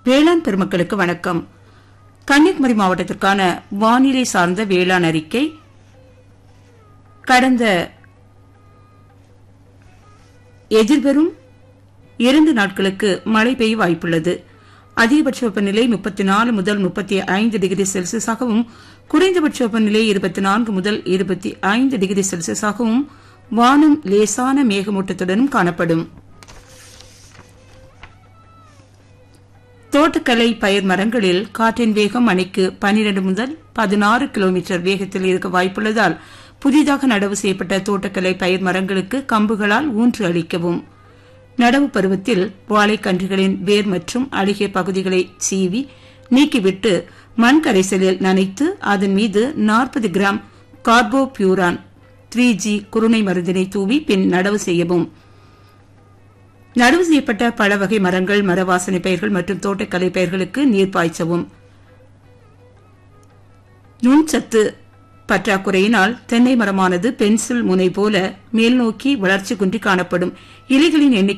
வேளாண் பெருமக்களுக்கு வணக்கம் கன்னியாகுமரி மாவட்டத்திற்கான வானிலை சார்ந்த வேளாண் அறிக்கை கடந்த எதிர்வரும் இரண்டு நாட்களுக்கு மழை பெய்ய வாய்ப்புள்ளது அதிகபட்ச வெப்பநிலை முப்பத்தி நாலு முதல் முப்பத்தி ஐந்து டிகிரி செல்சியஸாகவும் குறைந்தபட்ச வெப்பநிலை இருபத்தி நான்கு முதல் இருபத்தி ஐந்து டிகிரி செல்சியஸாகவும் வானம் லேசான மேகமூட்டத்துடனும் காணப்படும் தோட்டக்கலை பயிர் மரங்களில் காற்றின் வேகம் மணிக்கு பனிரெண்டு முதல் பதினாறு கிலோமீட்டர் வேகத்தில் இருக்க வாய்ப்புள்ளதால் புதிதாக நடவு செய்யப்பட்ட தோட்டக்கலை பயிர் மரங்களுக்கு கம்புகளால் ஊன்று அளிக்கவும் நடவு பருவத்தில் வாழைக்கன்றுகளின் வேர் மற்றும் அழுகிய பகுதிகளை சீவி நீக்கிவிட்டு மண் கரைசலில் நனைத்து அதன் மீது நாற்பது gram carbofuran three G குருணை மருந்தினை தூவி பின் நடவு செய்யவும் நடவு செய்யப்பட்ட பல வகை மரங்கள் மரவாசனை பயிர்கள் மற்றும் தோட்டக்கலை பயிர்களுக்கு நீர் பாய்ச்சவும் நுண்சத்து பற்றாக்குறையினால் தென்னை மரமானது பென்சில் முனை போல மேல்நோக்கி வளர்ச்சி குன்றி காணப்படும் இலைகளின் எண்ணிக்கை